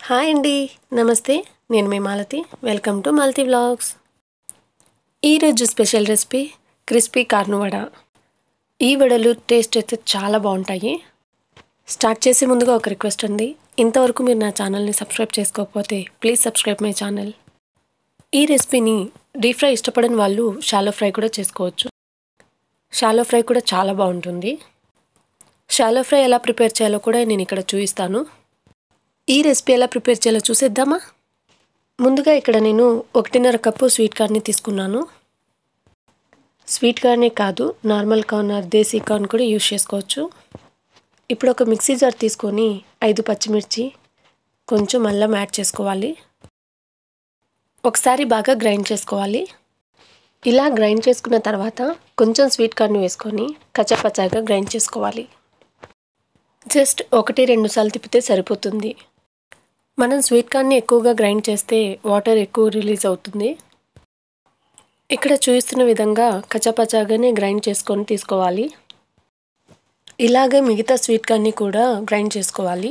hi అండి నమస్తే నేను మీ Malathi welcome to Malathi vlogs ఈరోజు special recipe crispy corn vada ఈ వడలు టేస్ట్ అయితే చాలా బాగుంటాయి స్టార్ట్ చేసే ముందుగా ఒక రిక్వెస్ట్ అండి ఇంతవరకు మీరు నా ఛానల్ని సబ్స్క్రైబ్ చేసుకోకపోతే ప్లీజ్ సబ్స్క్రైబ్ మై ఛానల్ ఈ రెసిపీని డీప్ ఫ్రై ఇష్టపడని వాళ్ళు షాలో ఫ్రై కూడా చేసుకోవచ్చు షాలో ఫ్రై కూడా చాలా బాగుంటుంది షాలో ఫ్రై ఎలా ప్రిపేర్ చేయాలో కూడా నేను ఇక్కడ చూపిస్తాను ఈ రెసిపీ ఎలా ప్రిపేర్ చేయాలో చూసేద్దామా ముందుగా ఇక్కడ నేను ఒకటిన్నర కప్పు స్వీట్ కార్న్ని తీసుకున్నాను స్వీట్ కార్నే కాదు normal corn or desi corn కూడా యూజ్ చేసుకోవచ్చు ఇప్పుడు ఒక మిక్సీ జార్ తీసుకొని ఐదు పచ్చిమిర్చి కొంచెం అల్లం యాడ్ చేసుకోవాలి ఒకసారి బాగా గ్రైండ్ చేసుకోవాలి ఇలా గ్రైండ్ చేసుకున్న తర్వాత కొంచెం స్వీట్ కార్న్ వేసుకొని కచ్చపచ్చాగా గ్రైండ్ చేసుకోవాలి జస్ట్ ఒకటి రెండు సార్లు తిప్పితే సరిపోతుంది మనం స్వీట్ కార్న్ని ఎక్కువగా గ్రైండ్ చేస్తే వాటర్ ఎక్కువ రిలీజ్ అవుతుంది ఇక్కడ చూపిస్తున్న విధంగా కచ్చపచ్చాగానే గ్రైండ్ చేసుకొని తీసుకోవాలి ఇలాగే మిగతా స్వీట్ కార్న్ని కూడా గ్రైండ్ చేసుకోవాలి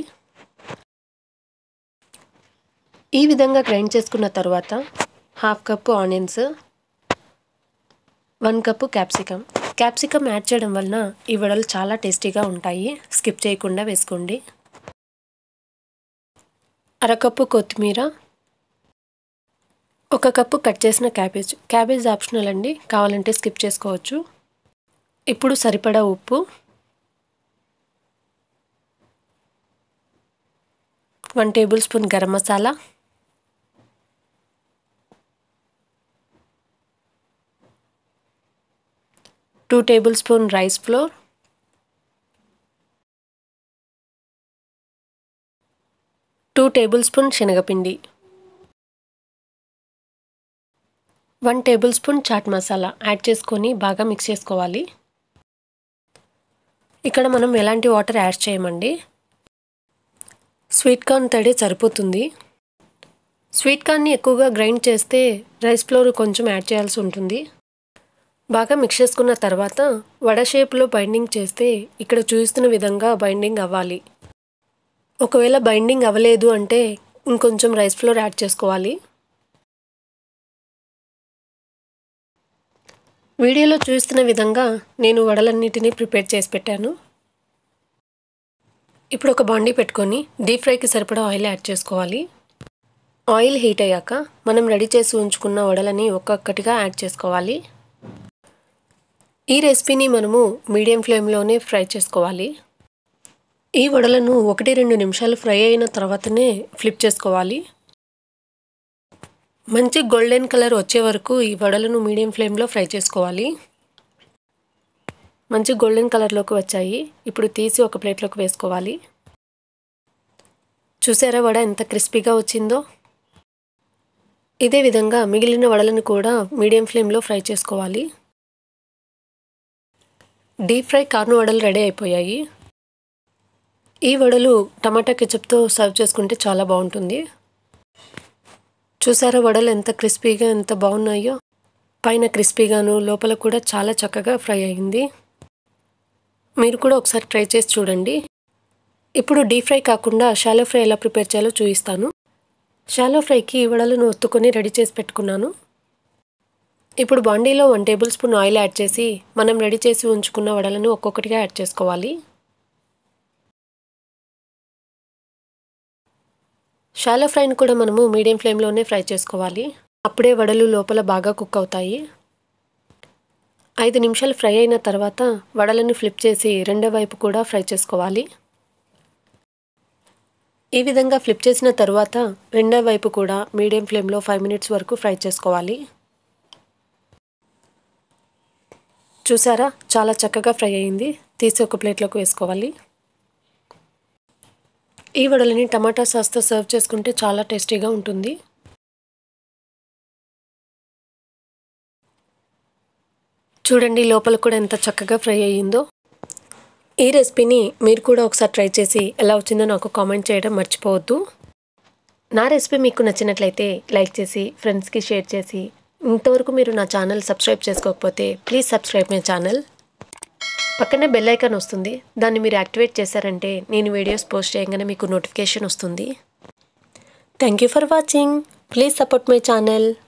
ఈ విధంగా గ్రైండ్ చేసుకున్న తర్వాత half cup onions one cup capsicum capsicum add చేయడం వలన ఈ వడలు చాలా టేస్టీగా ఉంటాయి స్కిప్ చేయకుండా వేసుకోండి అరకప్పు కొత్తిమీర ఒక కప్పు కట్ చేసిన క్యాబేజ్ క్యాబేజ్ ఆప్షనల్ అండి కావాలంటే స్కిప్ చేసుకోవచ్చు ఇప్పుడు సరిపడా ఉప్పు one tablespoon garam masala two tablespoon rice flour two tablespoon శనగపిండి one tablespoon chaat masala add చేసుకొని బాగా మిక్స్ చేసుకోవాలి ఇక్కడ మనం ఎలాంటి వాటర్ యాడ్ చేయమండి స్వీట్ కార్న్ తడి సరిపోతుంది స్వీట్ కార్న్ని ఎక్కువగా గ్రైండ్ చేస్తే రైస్ ఫ్లోర్ కొంచెం యాడ్ చేయాల్సి ఉంటుంది బాగా మిక్స్ చేసుకున్న తర్వాత వడ షేప్లో బైండింగ్ చేస్తే ఇక్కడ చూస్తున్న విధంగా బైండింగ్ అవ్వాలి ఒకవేళ బైండింగ్ అవ్వలేదు అంటే ఇంకొంచెం రైస్ ఫ్లోర్ యాడ్ చేసుకోవాలి వీడియోలో చూస్తున్న విధంగా నేను వడలన్నిటినీ ప్రిపేర్ చేసి పెట్టాను ఇప్పుడు ఒక బాండీ పెట్టుకొని డీప్ ఫ్రైకి సరిపడా ఆయిల్ యాడ్ చేసుకోవాలి ఆయిల్ హీట్ అయ్యాక మనం రెడీ చేసి ఉంచుకున్న వడలని ఒక్కొక్కటిగా యాడ్ చేసుకోవాలి ఈ రెసిపీని మనము మీడియం ఫ్లేమ్లోనే ఫ్రై చేసుకోవాలి ఈ వడలను ఒకటి రెండు నిమిషాలు ఫ్రై అయిన తర్వాతనే ఫ్లిప్ చేసుకోవాలి మంచి గోల్డెన్ కలర్ వచ్చే వరకు ఈ వడలను మీడియం ఫ్లేమ్లో ఫ్రై చేసుకోవాలి మంచి గోల్డెన్ కలర్లోకి వచ్చాయి ఇప్పుడు తీసి ఒక ప్లేట్లోకి వేసుకోవాలి చూసారా వడ ఎంత క్రిస్పీగా వచ్చిందో ఇదే విధంగా మిగిలిన వడలను కూడా మీడియం ఫ్లేమ్లో ఫ్రై చేసుకోవాలి డీప్ ఫ్రై కార్న్ వడలు రెడీ అయిపోయాయి ఈ వడలు టమాటా కెచప్తో సర్వ్ చేసుకుంటే చాలా బాగుంటుంది చూసారా వడలు ఎంత క్రిస్పీగా ఎంత బాగున్నాయో పైన క్రిస్పీగాను లోపల కూడా చాలా చక్కగా ఫ్రై అయింది మీరు కూడా ఒకసారి ట్రై చేసి చూడండి ఇప్పుడు డీప్ ఫ్రై కాకుండా షాలో ఫ్రై ఎలా ప్రిపేర్ చేయాలో చూపిస్తాను షాలో ఫ్రైకి వడలను ఒత్తుకొని రెడీ చేసి పెట్టుకున్నాను ఇప్పుడు బాండీలో one tablespoon oil add చేసి మనం రెడీ చేసి ఉంచుకున్న వడలను ఒక్కొక్కటిగా యాడ్ చేసుకోవాలి షాలో ఫ్రైని కూడా మనము మీడియం ఫ్లేమ్లోనే ఫ్రై చేసుకోవాలి అప్పుడే వడలు లోపల బాగా కుక్ అవుతాయి ఐదు నిమిషాలు ఫ్రై అయిన తర్వాత వడలను ఫ్లిప్ చేసి రెండో వైపు కూడా ఫ్రై చేసుకోవాలి ఈ విధంగా ఫ్లిప్ చేసిన తర్వాత రెండో వైపు కూడా మీడియం ఫ్లేమ్లో ఫైవ్ మినిట్స్ వరకు ఫ్రై చేసుకోవాలి చూసారా చాలా చక్కగా ఫ్రై అయింది తీసి ఒక ప్లేట్లోకి వేసుకోవాలి ఈ వడలని టమాటా సాస్తో సర్వ్ చేసుకుంటే చాలా టేస్టీగా ఉంటుంది చూడండి లోపల కూడా ఎంత చక్కగా ఫ్రై అయ్యిందో ఈ రెసిపీని మీరు కూడా ఒకసారి ట్రై చేసి ఎలా వచ్చిందో నాకు కామెంట్ చేయడం మర్చిపోవద్దు నా రెసిపీ మీకు నచ్చినట్లయితే లైక్ చేసి ఫ్రెండ్స్కి షేర్ చేసి ఇంతవరకు మీరు నా ఛానల్ సబ్స్క్రైబ్ చేసుకోకపోతే ప్లీజ్ సబ్స్క్రైబ్ మై ఛానల్ పక్కనే బెల్ ఐకాన్ వస్తుంది దాన్ని మీరు యాక్టివేట్ చేశారంటే నేను వీడియోస్ పోస్ట్ చేయగానే మీకు నోటిఫికేషన్ వస్తుంది thank you for watching please support my channel